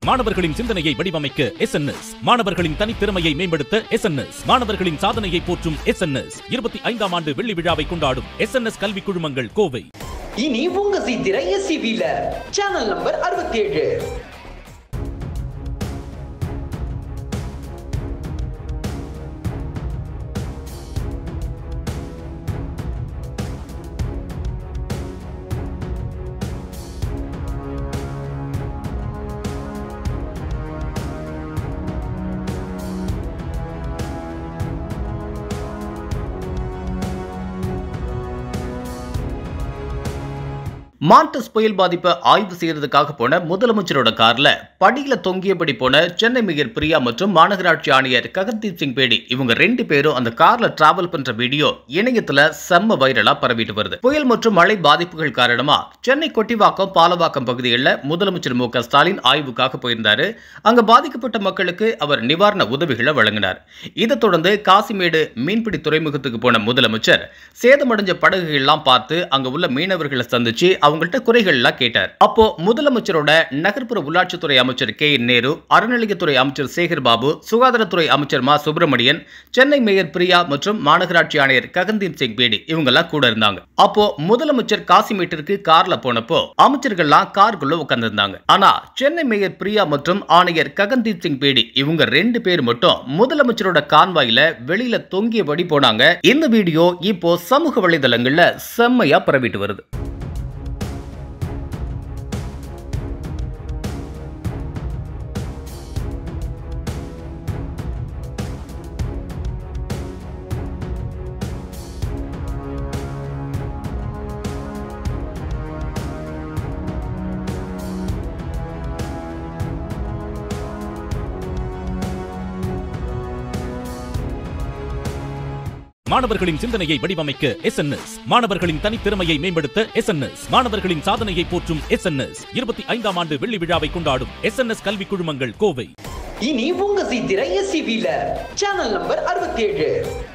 மாணவர்களின் சிந்தனையை வடிவமைக்க எஸ் மாணவர்களின் தனித்திறமையை மேம்படுத்த எஸ் மாணவர்களின் சாதனையை போற்றும் எஸ் இருபத்தி ஐந்தாம் ஆண்டு வெள்ளி விழாவை கொண்டாடும் எஸ் கல்வி குழுமங்கள் கோவை இனி உங்க சித்திர எஸ்சி வீலர் சேனல் நம்பர் அறுபத்தி ஏழு மாண்டஸ் புயல் பாதிப்பை ஆய்வு செய்யறதுக்காக போன முதலமைச்சரோட கார்ல படியில தொங்கியபடி போன சென்னை மேயர் பிரியா மற்றும் மாநகராட்சி ஆணையர் ககன்தீப் சிங் பேடி இவங்க ரெண்டு பேரும் அந்த கார்ல டிராவல் பண்ற வீடியோ இணையத்துல செம்ம வைரலா பரவிட்டு வருது புயல் மற்றும் மழை பாதிப்புகள் காரணமா சென்னை கொட்டிவாக்கம் பாலவாக்கம் பகுதிகளில் முதலமைச்சர் மு க ஸ்டாலின் ஆய்வுக்காக போயிருந்தாரு அங்க பாதிக்கப்பட்ட மக்களுக்கு அவர் நிவாரண உதவிகளை வழங்கினார் இதைத் தொடர்ந்து காசிமேடு மீன்பிடி துறைமுகத்துக்கு போன முதலமைச்சர் சேதமடைஞ்ச படகுகள்லாம் பார்த்து அங்க உள்ள மீனவர்களை சந்திச்சு அவங்கள்ட்ட குறைகள்லாம் கேட்டார் அப்போ முதலமைச்சரோட நகர்ப்புற உள்ளாட்சித்துறை அமைச்சர் கே என் நேரு அறநிலையத்துறை அமைச்சர் சேகர் பாபு சுகாதாரத்துறை அமைச்சர் மா சுப்பிரமணியன் சென்னை மேயர் பிரியா மற்றும் மாநகராட்சி ஆணையர் ககன்தீப் சிங் பேடி இவங்கெல்லாம் கூட இருந்தாங்க அப்போ முதலமைச்சர் காசிமேட்டிற்கு கார்ல போனப்போ அமைச்சர்கள்லாம் காருக்குள்ள உட்கார்ந்திருந்தாங்க ஆனா சென்னை மேயர் பிரியா மற்றும் ஆணையர் ககன்தீப் சிங் பேடி இவங்க ரெண்டு பேர் மட்டும் முதலமைச்சரோட கான்வாயில வெளியில தொங்கியபடி போனாங்க இந்த வீடியோ இப்போ சமூக வலைதளங்கள்ல செம்மையா பரவிட்டு வருது மாணவர்களின் சிந்தனையை வடிவமைக்க எஸ் மாணவர்களின் தனித்திறமையை மேம்படுத்த எஸ் மாணவர்களின் சாதனையை போற்றும் எஸ் இருபத்தி ஐந்தாம் ஆண்டு வெள்ளி விழாவை கொண்டாடும் எஸ் கல்வி குழுமங்கள் கோவை இனி உங்க சித்திர எஸ்சி வீலர் சேனல் நம்பர் அறுபத்தி ஏழு